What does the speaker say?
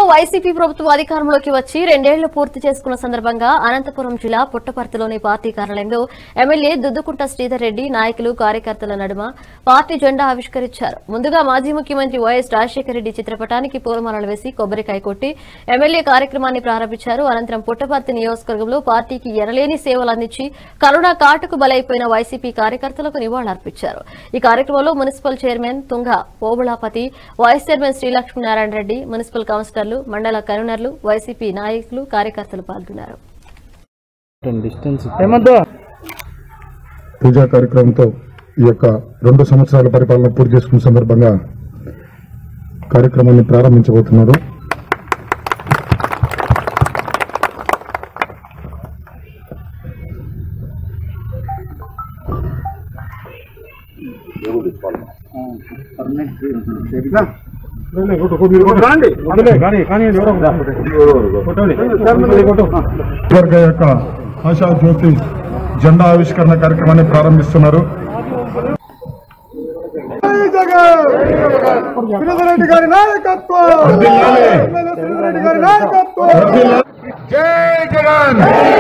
YCP ప్రభుత్వం అధికారంలోకి వచ్చి రెండేళ్లు పూర్తి చేసుకున్న సందర్భంగా అనంతపురం జిల్లా పుట్టపర్తిలోని పార్టీ కార్యాలయంలో ఎమ్మెల్యే దుద్దుకుంట శ్రీధర్ రెడ్డి నాయకులు కార్యకర్తల నడుమ పార్టీ జెండా ఆవిష్కరించారు ముందుగా మాజీ ముఖ్యమంత్రి వైఎస్ రాజశేఖర రెడ్డి చిత్రపటానికి పూలమాలలు వేసి కొబ్బరికాయ కొట్టి ఎమ్మెల్యే కార్యక్రమాన్ని ప్రారంభించారు అనంతరం పుట్టపర్తి నియోజకవర్గంలో పార్టీకి ఎనలేని సేవలు అందించి కరోనా కాటుకు బలైపోయిన వైసీపీ కార్యకర్తలకు నివాళులర్పించారు ఈ కార్యక్రమంలో municipal chairman Tunga Pobulapathi vice chairman Srilakshminarayana Reddy municipal కౌన్సిలర్లు మండల కన్వీనర్లు వైసీపీ నాయకులు కార్యకర్తలు పాల్గొన్నారు డిస్టెన్స్ పూజా కార్యక్రమంతో ఈ యొక్క రెండు సంవత్సరాల పరిపాలన పూర్తి చేసుకున్న సందర్భంగా కార్యక్రమాన్ని ప్రారంభించబోతున్నారు వర్గ యొక్క ఆశా జ్యోతి జెండా ఆవిష్కరణ కార్యక్రమాన్ని ప్రారంభిస్తున్నారు రెడ్డి గారి నాయకత్వం వర్ధిల్లాలి. రెడ్డి గారి నాయకత్వం జై జగన్